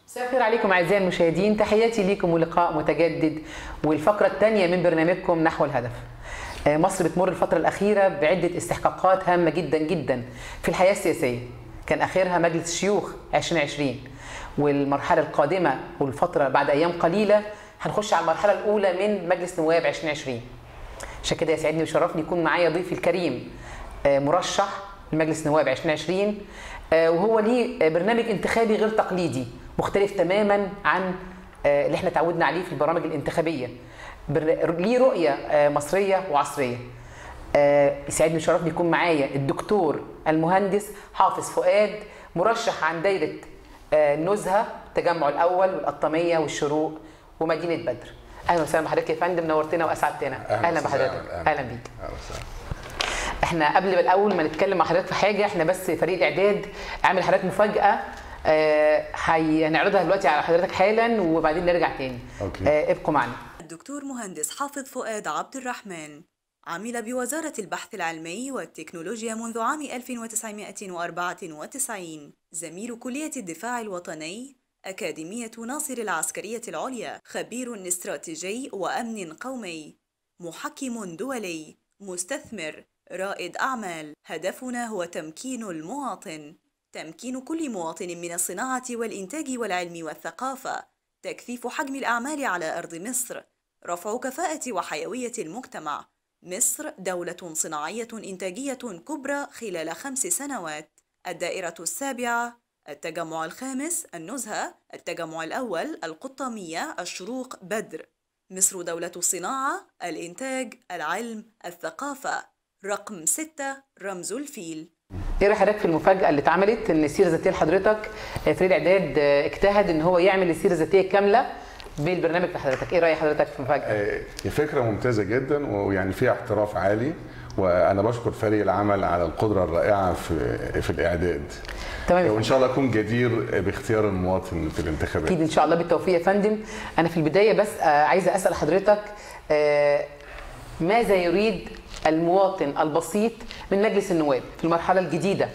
مساء الخير عليكم اعزائي المشاهدين تحياتي لكم ولقاء متجدد والفقره الثانيه من برنامجكم نحو الهدف آه، مصر بتمر الفتره الاخيره بعده استحقاقات هامه جدا جدا في الحياه السياسيه كان اخرها مجلس الشيوخ 2020 والمرحله القادمه والفتره بعد ايام قليله هنخش على المرحله الاولى من مجلس نواب 2020 عشان كده يسعدني ويشرفني يكون معايا ضيفي الكريم آه، مرشح لمجلس نواب 2020 آه، وهو ليه برنامج انتخابي غير تقليدي مختلف تماما عن آه، اللي احنا تعودنا عليه في البرامج الانتخابيه بر- ليه رؤيه آه، مصريه وعصريه آه، يسعدني ويشرفني يكون معايا الدكتور المهندس حافظ فؤاد مرشح عن دايره آه، النزهه التجمع الاول والقطاميه والشروق ومدينه بدر اهلا وسهلا بحضرتك يا فندم نورتنا واسعدتنا اهلا بحضرتك اهلا بيك اهلا وسهلا احنا قبل الاول ما نتكلم مع حضرتك في حاجه احنا بس فريق الاعداد عامل حضرتك مفاجاه آه، هنعرضها دلوقتي على حضرتك حالا وبعدين نرجع تاني أوكي. آه، ابقوا معنا الدكتور مهندس حافظ فؤاد عبد الرحمن عمل بوزارة البحث العلمي والتكنولوجيا منذ عام 1994 زميل كلية الدفاع الوطني أكاديمية ناصر العسكرية العليا خبير استراتيجي وأمن قومي محكم دولي مستثمر رائد أعمال هدفنا هو تمكين المواطن تمكين كل مواطن من الصناعة والإنتاج والعلم والثقافة تكثيف حجم الأعمال على أرض مصر رفع كفاءة وحيوية المجتمع مصر دولة صناعية إنتاجية كبرى خلال خمس سنوات الدائرة السابعة التجمع الخامس النزهة التجمع الأول القطامية الشروق بدر مصر دولة الصناعة الإنتاج العلم الثقافة رقم ستة رمز الفيل ايه راي حضرتك في المفاجاه اللي اتعملت ان السيره الذاتيه لحضرتك آه، فريق الاعداد آه، اجتهد ان هو يعمل السيره الذاتيه كامله بالبرنامج لحضرتك ايه راي حضرتك في المفاجاه آه، هي فكره ممتازه جدا ويعني فيها احتراف عالي وانا بشكر فريق العمل على القدره الرائعه في في الاعداد تمام يا وان شاء الله اكون جدير باختيار المواطن في الانتخابات اكيد ان شاء الله بالتوفيق يا فندم انا في البدايه بس آه، عايزه اسال حضرتك آه، ماذا يريد المواطن البسيط من مجلس النواب في المرحله الجديده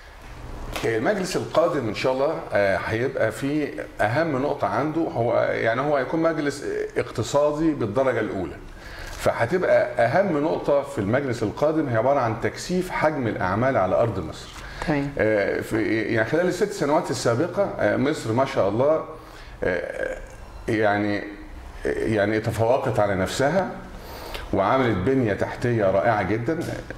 المجلس القادم ان شاء الله آه، هيبقى فيه اهم نقطه عنده هو يعني هو هيكون مجلس اقتصادي بالدرجه الاولى فهتبقى اهم نقطه في المجلس القادم هي عباره عن تكثيف حجم الاعمال على ارض مصر تمام آه، في يعني خلال الست سنوات السابقه آه، مصر ما شاء الله آه، يعني يعني تفوقت على نفسها وعملت بنيه تحتيه رائعه جدا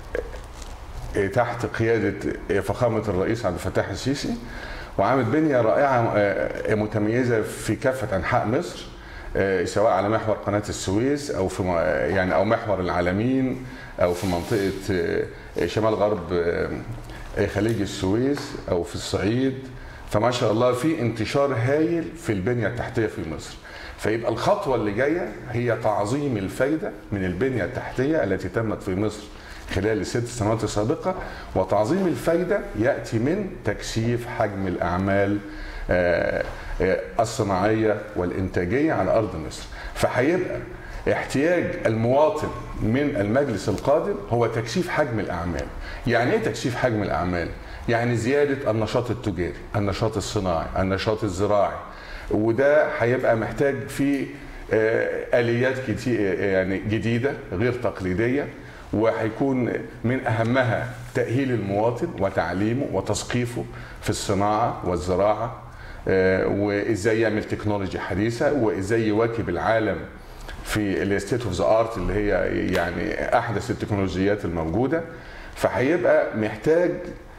آه، تحت قياده فخامه الرئيس عبد الفتاح السيسي وعملت بنيه رائعه آه، متميزه في كافه انحاء مصر آه، سواء على محور قناه السويس او في م- يعني او محور العالمين او في منطقه آه، شمال غرب آه، خليج السويس او في الصعيد فما شاء الله في انتشار هايل في البنيه التحتيه في مصر فيبقى الخطوه اللي جايه هي تعظيم الفايده من البنيه التحتيه التي تمت في مصر خلال الست سنوات السابقه وتعظيم الفايده ياتي من تكثيف حجم الاعمال آه، آه، الصناعيه والانتاجيه على ارض مصر فهيبقى احتياج المواطن من المجلس القادم هو تكثيف حجم الاعمال يعني ايه تكثيف حجم الاعمال يعني زياده النشاط التجاري النشاط الصناعي النشاط الزراعي وده هيبقى محتاج فيه آه، اليات كتير يعني جديده غير تقليديه وهيكون من اهمها تاهيل المواطن وتعليمه وتثقيفه في الصناعه والزراعه آه، وازاي يعمل تكنولوجيا حديثه وازاي يواكب العالم في الستيت اوف ذا ارت اللي هي يعني احدث التكنولوجيات الموجوده فهيبقى محتاج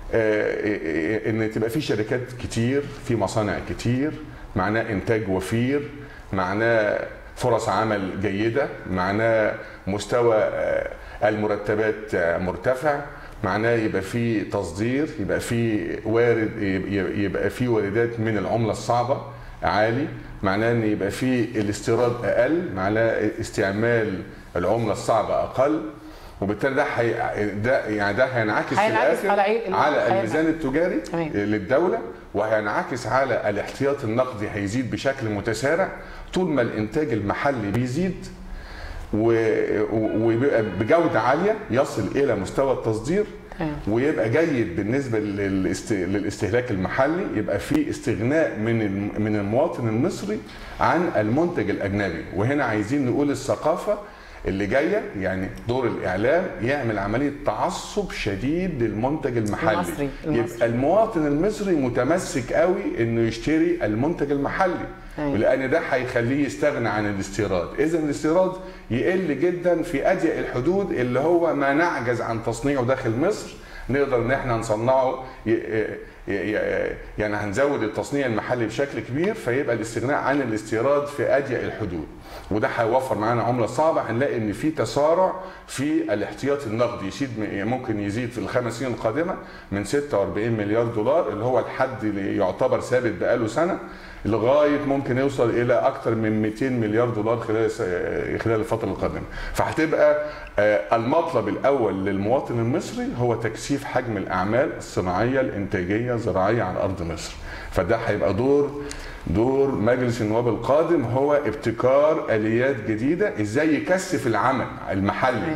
آه، ان تبقى في شركات كتير في مصانع كتير معناه انتاج وفير معناه فرص عمل جيده معناه مستوى آه، المرتبات آه، مرتفع معناه يبقى في تصدير يبقى في وارد يبقى في واردات من العمله الصعبه عالي معناه ان يبقى في الاستيراد اقل معناه استعمال العمله الصعبه اقل وبالتالي ده حي... ده يعني ده هينعكس في هينعكس الاخر على إيه؟ على هينعكس. الميزان التجاري تمام. للدوله وهينعكس على الاحتياط النقدي هيزيد بشكل متسارع طول ما الانتاج المحلي بيزيد و- و- وبيبقى بجوده عاليه يصل الى مستوى التصدير تمام. ويبقى جيد بالنسبه للاست- للاستهلاك المحلي يبقى في استغناء من الم- من المواطن المصري عن المنتج الاجنبي وهنا عايزين نقول الثقافه اللي جايه يعني دور الاعلام يعمل عمليه تعصب شديد للمنتج المحلي المصري- المصري. يبقى المواطن المصري متمسك قوي انه يشتري المنتج المحلي أيوة. لان ده هيخليه يستغنى عن الاستيراد اذا الاستيراد يقل جدا في اضيق الحدود اللي هو ما نعجز عن تصنيعه داخل مصر نقدر ان احنا نصنعه ي- ي- ي- يعني هنزود التصنيع المحلي بشكل كبير فيبقى الاستغناء عن الاستيراد في اضيق الحدود وده هيوفر معانا عمله صعبه هنلاقي ان في تسارع في الاحتياطي النقدي يزيد ممكن يزيد في الخمس سنين القادمه من 46 مليار دولار اللي هو الحد اللي يعتبر ثابت بقاله سنه لغايه ممكن يوصل الى اكثر من 200 مليار دولار خلال خلال الفتره القادمه فهتبقى آه، المطلب الاول للمواطن المصري هو تكثيف حجم الاعمال الصناعيه الانتاجيه الزراعيه على ارض مصر فده هيبقى دور دور مجلس النواب القادم هو ابتكار اليات جديده ازاي يكثف العمل المحلي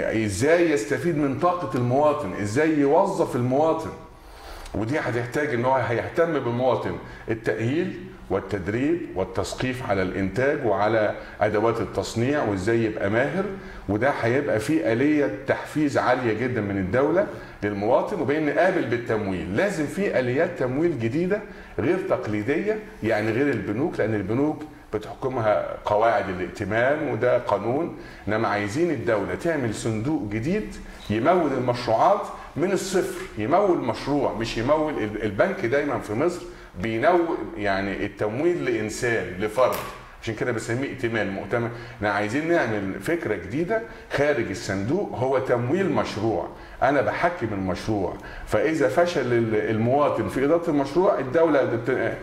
ازاي يستفيد من طاقه المواطن ازاي يوظف المواطن ودي هتحتاج ان هو هيهتم بالمواطن التاهيل والتدريب والتثقيف على الانتاج وعلى ادوات التصنيع وازاي يبقى ماهر وده هيبقى فيه اليه تحفيز عاليه جدا من الدوله للمواطن وبين قابل بالتمويل لازم في اليات تمويل جديده غير تقليديه يعني غير البنوك لان البنوك بتحكمها قواعد الائتمان وده قانون انما عايزين الدوله تعمل صندوق جديد يمول المشروعات من الصفر يمول مشروع مش يمول البنك دايما في مصر بينوع يعني التمويل لانسان لفرد عشان كده بسميه ائتمان مؤتمن احنا عايزين نعمل فكره جديده خارج الصندوق هو تمويل مشروع انا بحكم المشروع فاذا فشل المواطن في اداره المشروع الدوله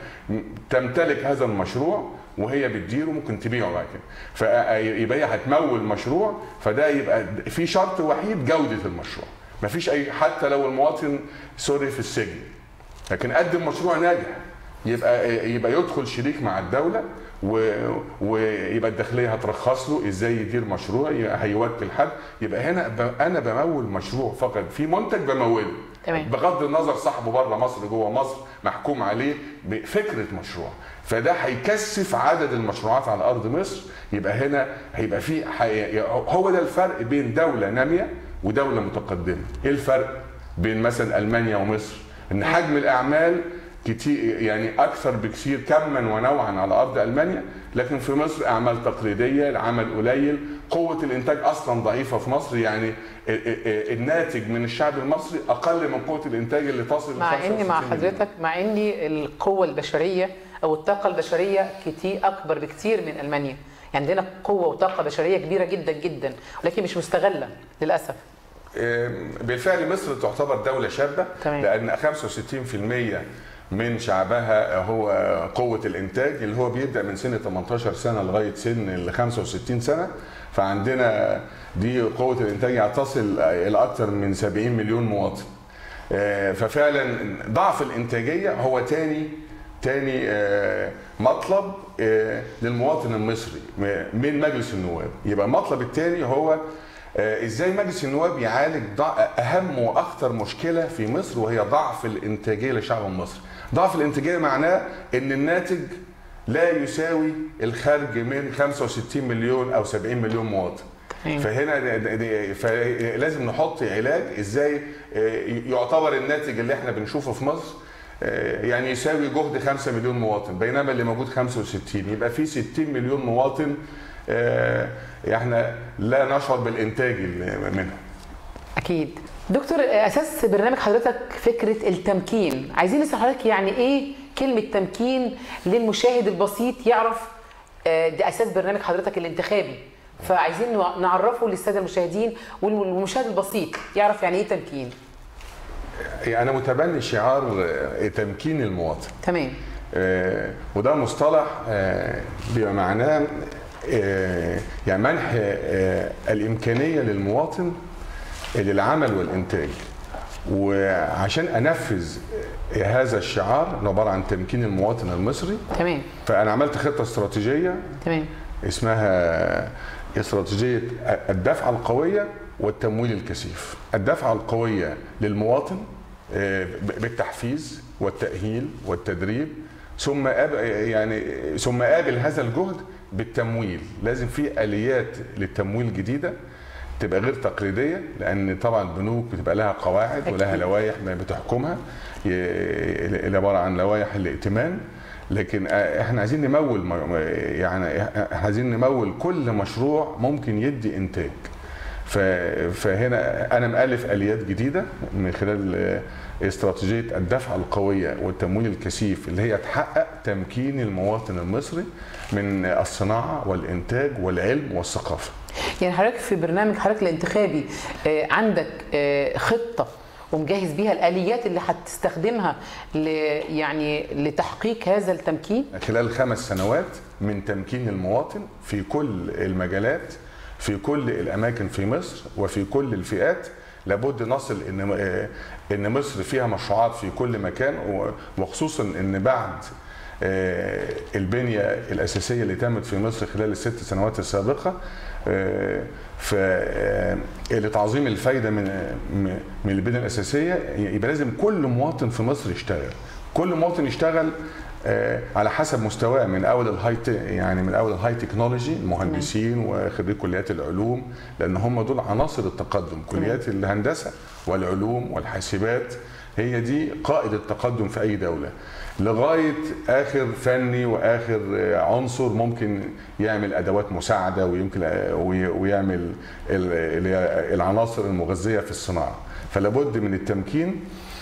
تمتلك هذا المشروع وهي بتديره ممكن تبيعه بعد كده فيبقى هي هتمول مشروع فده يبقى في شرط وحيد جوده المشروع مفيش اي حتى لو المواطن سوري في السجن لكن قدم مشروع ناجح يبقى يبقى يدخل شريك مع الدوله و... ويبقى الداخليه هترخص له ازاي يدير مشروع هيوكل حد يبقى هنا ب... انا بمول مشروع فقط في منتج بموله تمام. بغض النظر صاحبه بره مصر جوه مصر محكوم عليه بفكره مشروع فده هيكثف عدد المشروعات على ارض مصر يبقى هنا هيبقى في حي... هو ده الفرق بين دوله ناميه ودوله متقدمه ايه الفرق بين مثلا المانيا ومصر ان حجم الاعمال كتير يعني اكثر بكثير كما ونوعا على ارض المانيا لكن في مصر اعمال تقليديه العمل قليل قوه الانتاج اصلا ضعيفه في مصر يعني الناتج من الشعب المصري اقل من قوه الانتاج اللي تصل مع ان مع حضرتك مع ان القوه البشريه او الطاقه البشريه كتير اكبر بكتير من المانيا يعني عندنا قوه وطاقه بشريه كبيره جدا جدا ولكن مش مستغله للاسف بالفعل مصر تعتبر دوله شابه تمام. لان 65% من شعبها هو قوة الإنتاج اللي هو بيبدأ من سن 18 سنة لغاية سن ال 65 سنة فعندنا دي قوة الإنتاج تصل إلى أكثر من 70 مليون مواطن ففعلا ضعف الإنتاجية هو تاني تاني مطلب للمواطن المصري من مجلس النواب يبقى المطلب الثاني هو ازاي مجلس النواب يعالج اهم واخطر مشكله في مصر وهي ضعف الانتاجيه للشعب المصري ضعف الانتاجيه معناه ان الناتج لا يساوي الخارج من 65 مليون او 70 مليون مواطن فهنا فلازم نحط علاج ازاي يعتبر الناتج اللي احنا بنشوفه في مصر يعني يساوي جهد 5 مليون مواطن بينما اللي موجود 65 يبقى في 60 مليون مواطن احنا لا نشعر بالانتاج منها اكيد دكتور اساس برنامج حضرتك فكره التمكين عايزين نسال حضرتك يعني ايه كلمه تمكين للمشاهد البسيط يعرف ده اساس برنامج حضرتك الانتخابي فعايزين نعرفه للساده المشاهدين والمشاهد البسيط يعرف يعني ايه تمكين انا متبني شعار تمكين المواطن تمام آه وده مصطلح آه بيبقى معناه آه يعني منح الامكانيه للمواطن للعمل والانتاج وعشان انفذ هذا الشعار اللي عباره عن تمكين المواطن المصري تمام فانا عملت خطه استراتيجيه تمام اسمها استراتيجيه الدفعه القويه والتمويل الكثيف الدفعة القوية للمواطن آه، ب- بالتحفيز والتأهيل والتدريب ثم أب- يعني ثم قابل هذا الجهد بالتمويل لازم في آليات للتمويل جديدة تبقى غير تقليدية لأن طبعا البنوك بتبقى لها قواعد ولها أكيد. لوائح بتحكمها ي- اللي عبارة عن لوائح الائتمان لكن آه، احنا عايزين نمول م- يعني احنا عايزين نمول كل مشروع ممكن يدي انتاج ف- فهنا انا مالف اليات جديده من خلال آه، استراتيجيه الدفع القويه والتمويل الكثيف اللي هي تحقق تمكين المواطن المصري من الصناعه والانتاج والعلم والثقافه. يعني حضرتك في برنامج حضرتك الانتخابي آه، عندك آه، خطه ومجهز بيها الاليات اللي هتستخدمها ل يعني لتحقيق هذا التمكين خلال خمس سنوات من تمكين المواطن في كل المجالات في كل الاماكن في مصر وفي كل الفئات لابد نصل ان آه، ان مصر فيها مشروعات في كل مكان و- وخصوصا ان بعد آه، البنيه الاساسيه اللي تمت في مصر خلال الست سنوات السابقه آه، ف آه، لتعظيم الفايده من من من البنيه الاساسيه يبقى لازم كل مواطن في مصر يشتغل كل مواطن يشتغل آه، على حسب مستواه من اول الهاي ت- يعني من اول الهاي تكنولوجي المهندسين وخريج كليات العلوم لان هم دول عناصر التقدم كليات الهندسه والعلوم والحاسبات هي دي قائد التقدم في اي دوله لغايه اخر فني واخر آه، عنصر ممكن يعمل ادوات مساعده ويمكن آه، وي- ويعمل ال- اللي هي العناصر المغذيه في الصناعه فلابد من التمكين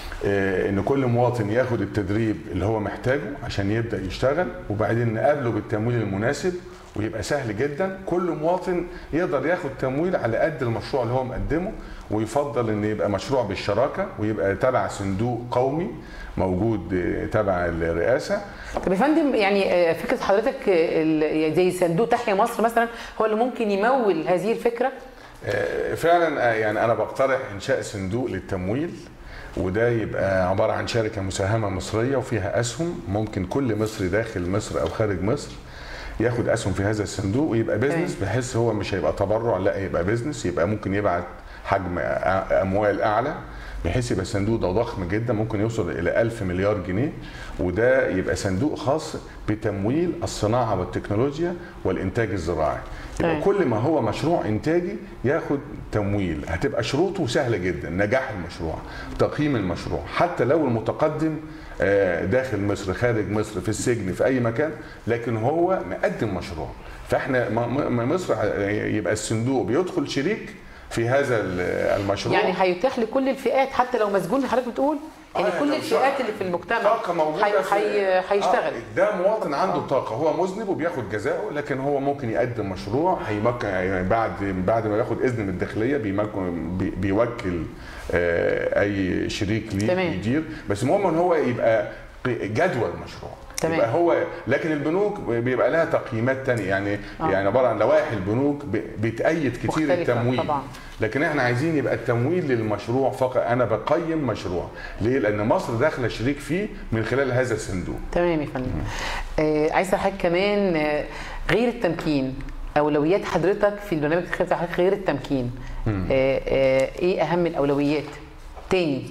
آه، ان كل مواطن ياخد التدريب اللي هو محتاجه عشان يبدا يشتغل وبعدين نقابله بالتمويل المناسب ويبقى سهل جدا كل مواطن يقدر ياخد تمويل على قد المشروع اللي هو مقدمه ويفضل ان يبقى مشروع بالشراكه ويبقى تبع صندوق قومي موجود آه، تبع الرئاسه طب يا فندم يعني آه، فكره حضرتك آه، ال- زي صندوق تحيا مصر مثلا هو اللي ممكن يمول هذه الفكره آه، فعلا آه، يعني انا بقترح انشاء صندوق للتمويل وده يبقى عباره عن شركه مساهمه مصريه وفيها اسهم ممكن كل مصري داخل مصر او خارج مصر ياخد اسهم في هذا الصندوق ويبقى بيزنس بحيث هو مش هيبقى تبرع لا يبقى بيزنس يبقى ممكن يبعت حجم أ- اموال اعلى بحيث يبقى الصندوق ده ضخم جدا ممكن يوصل الى 1000 مليار جنيه وده يبقى صندوق خاص بتمويل الصناعه والتكنولوجيا والانتاج الزراعي يبقى تمام. كل ما هو مشروع انتاجي ياخد تمويل هتبقى شروطه سهله جدا نجاح المشروع تقييم المشروع حتى لو المتقدم آه، داخل مصر خارج مصر في السجن في اي مكان لكن هو مقدم مشروع فاحنا م- م- مصر يبقى الصندوق بيدخل شريك في هذا ال- المشروع يعني هيتاح لكل الفئات حتى لو مسجون حضرتك بتقول يعني آه، كل لو الفئات شاء- اللي في المجتمع طاقة موجودة هي- في- هي- هيشتغل آه، ده مواطن عنده طاقة هو مذنب وبياخد جزاؤه لكن هو ممكن يقدم مشروع هيمكن يعني بعد بعد ما ياخد إذن من الداخلية بيمكن بي- بيوكل آه، أي شريك ليه تمام. يدير بس المهم إن هو يبقى جدول مشروع تمام. يبقى هو لكن البنوك بيبقى لها تقييمات تانية يعني آه. يعني عباره عن لوائح البنوك ب- بتأيد كتير مختلفة التمويل طبعاً. لكن احنا عايزين يبقى التمويل للمشروع فقط انا بقيم مشروع ليه لان مصر داخله شريك فيه من خلال هذا الصندوق تمام يا فندم آه عايز حضرتك كمان آه غير التمكين اولويات حضرتك في البرنامج الانتخابي بتاع حضرتك غير التمكين آه آه ايه اهم الاولويات تاني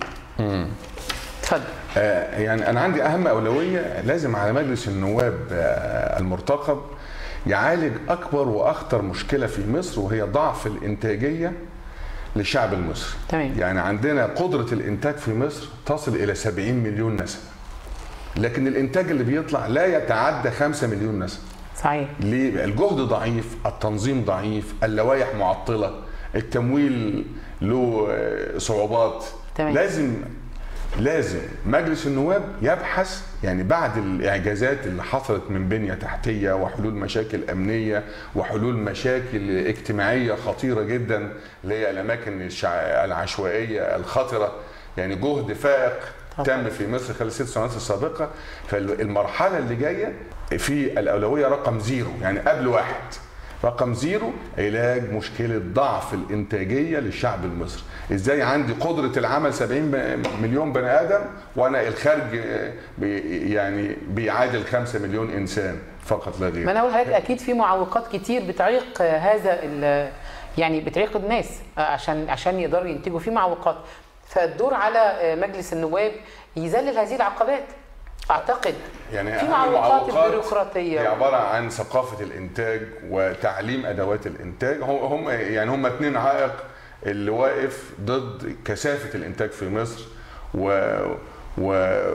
اتفضل آه، يعني انا عندي اهم اولويه لازم على مجلس النواب آه، المرتقب يعالج اكبر واخطر مشكله في مصر وهي ضعف الانتاجيه للشعب المصري تمام. يعني عندنا قدره الانتاج في مصر تصل الى 70 مليون نسمه لكن الانتاج اللي بيطلع لا يتعدى 5 مليون نسمه صحيح ليه؟ الجهد ضعيف، التنظيم ضعيف، اللوائح معطلة، التمويل له آه، صعوبات تمام. لازم لازم مجلس النواب يبحث يعني بعد الاعجازات اللي حصلت من بنيه تحتيه وحلول مشاكل امنيه وحلول مشاكل اجتماعيه خطيره جدا اللي هي الاماكن الشع- العشوائيه الخطره يعني جهد فائق طبعا. تم في مصر خلال الست سنوات السابقه فالمرحله اللي جايه في الاولويه رقم زيرو يعني قبل واحد رقم زيرو علاج مشكله ضعف الانتاجيه للشعب المصري ازاي عندي قدره العمل 70 ب- مليون بني ادم وانا الخارج آه، بي- يعني بيعادل 5 مليون انسان فقط لا غير ما انا اقول لحضرتك اكيد في معوقات كتير بتعيق آه، هذا ال- يعني بتعيقد ناس آه، عشان عشان يقدروا ينتجوا في معوقات فالدور على آه، مجلس النواب يذلل هذه العقبات اعتقد يعني في أهم معوقات المعوقات البيروقراطيه هي عباره عن ثقافه الانتاج وتعليم ادوات الانتاج هم هم يعني هم اتنين عائق اللي واقف ضد كثافه الانتاج في مصر و و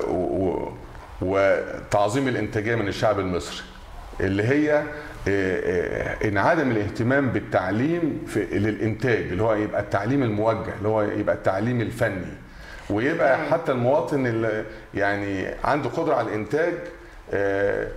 و وتعظيم الانتاجيه من الشعب المصري اللي هي آه، آه، انعدم الاهتمام بالتعليم في للانتاج اللي هو يبقى التعليم الموجه اللي هو يبقى التعليم الفني ويبقى حتى المواطن اللي يعني عنده قدره على الانتاج آه،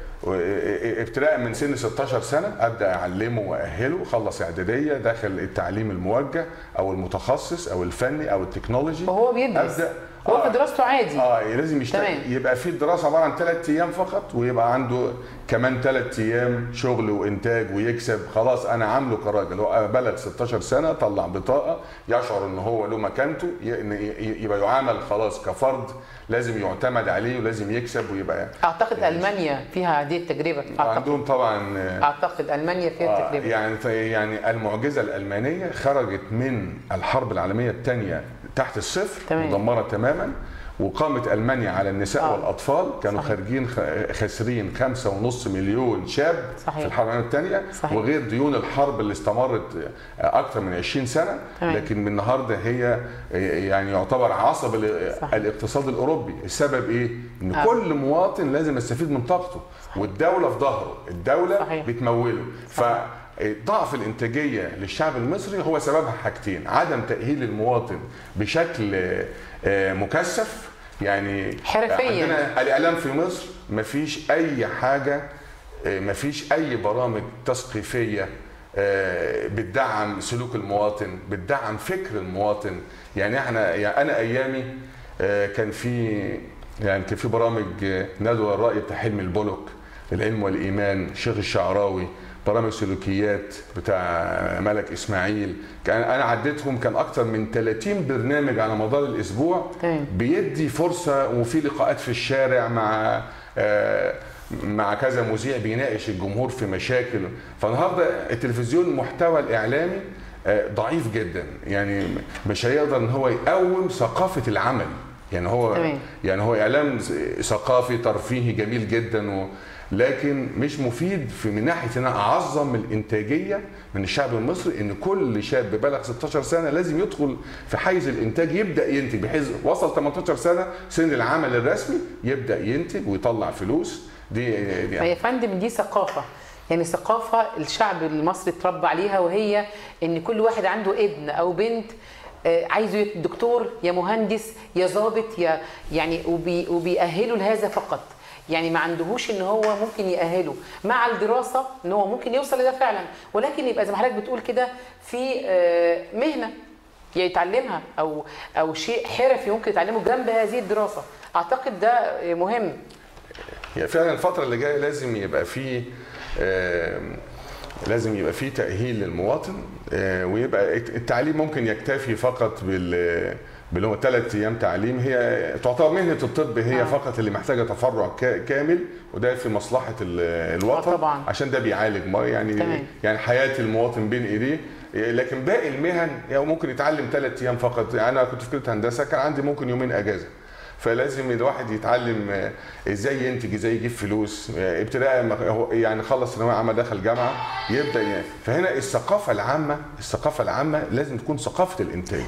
و- ابتداء من سن 16 سنه ابدا اعلمه واهله خلص اعداديه داخل التعليم الموجه او المتخصص او الفني او التكنولوجي وهو بيدرس أبدأ هو آه. في دراسته عادي اه لازم يشتغل تمام. يبقى في الدراسه عباره عن ثلاث ايام فقط ويبقى عنده كمان ثلاث ايام شغل وانتاج ويكسب خلاص انا عامله كراجل هو بلغ 16 سنه طلع بطاقه يشعر ان هو له مكانته ي- إن ي- يبقى يعامل خلاص كفرد لازم يعتمد عليه ولازم يكسب ويبقى اعتقد المانيا فيها هذه التجربه اعتقد عندهم طبعا آه، اعتقد المانيا فيها آه، التجربه يعني يعني المعجزه الالمانيه خرجت من الحرب العالميه الثانيه تحت الصفر تمام. مدمره تماما وقامت المانيا على النساء آه. والاطفال كانوا صحيح. خارجين خ- خاسرين خمسة ونص مليون شاب صحيح. في الحرب العالميه الثانيه صحيح. وغير ديون الحرب اللي استمرت اكثر من 20 سنه تمام. لكن من النهارده هي يعني يعتبر عصب ال- صحيح. الاقتصاد الاوروبي السبب ايه ان آه. كل مواطن لازم يستفيد من طاقته والدوله في ظهره الدوله صحيح. بتموله صحيح. فضعف الانتاجيه للشعب المصري هو سببها حاجتين عدم تاهيل المواطن بشكل آه، مكثف يعني حرفياً. عندنا الاعلام في مصر مفيش اي حاجه آه، مفيش اي برامج تثقيفيه آه، بتدعم سلوك المواطن بتدعم فكر المواطن يعني احنا يعني انا ايامي آه، كان في يعني كان في برامج آه، ندوه الراي بتاع حلمي البلوك العلم والايمان الشيخ الشعراوي برامج سلوكيات بتاع ملك اسماعيل كان انا عديتهم كان اكتر من 30 برنامج على مدار الاسبوع تمام. بيدي فرصه وفي لقاءات في الشارع مع آه، مع كذا مذيع بيناقش الجمهور في مشاكل فالنهارده التلفزيون المحتوى الاعلامي آه، ضعيف جدا يعني مش هيقدر ان هو يقوم ثقافه العمل يعني هو تمام. يعني هو اعلام ثقافي ترفيهي جميل جدا و لكن مش مفيد في من ناحيه ان انا اعظم الانتاجيه من الشعب المصري ان كل شاب بلغ 16 سنه لازم يدخل في حيز الانتاج يبدا ينتج بحيث وصل 18 سنه سن العمل الرسمي يبدا ينتج ويطلع فلوس دي, دي ما يا فندم دي ثقافة يعني ثقافة الشعب المصري اتربى عليها وهي ان كل واحد عنده ابن او بنت آه، عايزه يا دكتور يا مهندس يا ضابط يا يعني وبي وبيأهلوا لهذا فقط يعني ما عندهوش ان هو ممكن يأهله مع الدراسة ان هو ممكن يوصل لده فعلا ولكن يبقى زي ما حضرتك بتقول كده في آه، مهنة يتعلمها او او شيء حرفي ممكن يتعلمه جنب هذه الدراسة اعتقد ده مهم يعني فعلا الفترة اللي جاية لازم يبقى فيه آم، لازم يبقى فيه تأهيل للمواطن آه، ويبقى التعليم ممكن يكتفي فقط بال باللي هو ثلاث ايام تعليم هي تعتبر مهنه الطب هي آه. آه. فقط اللي محتاجه تفرع كا- كامل وده في مصلحه ال- الوطن آه طبعاً. عشان ده بيعالج ما يعني تمام. يعني حياه المواطن بين ايديه لكن باقي المهن يعني ممكن يتعلم ثلاث ايام فقط يعني انا كنت في كليه هندسه كان عندي ممكن يومين اجازه فلازم الواحد يتعلم آه، ازاي ينتج ازاي يجيب فلوس آه، ابتداء ما هو يعني خلص ثانويه عامه دخل جامعه يبدا يعني فهنا الثقافه العامه الثقافه العامه لازم تكون ثقافه الانتاج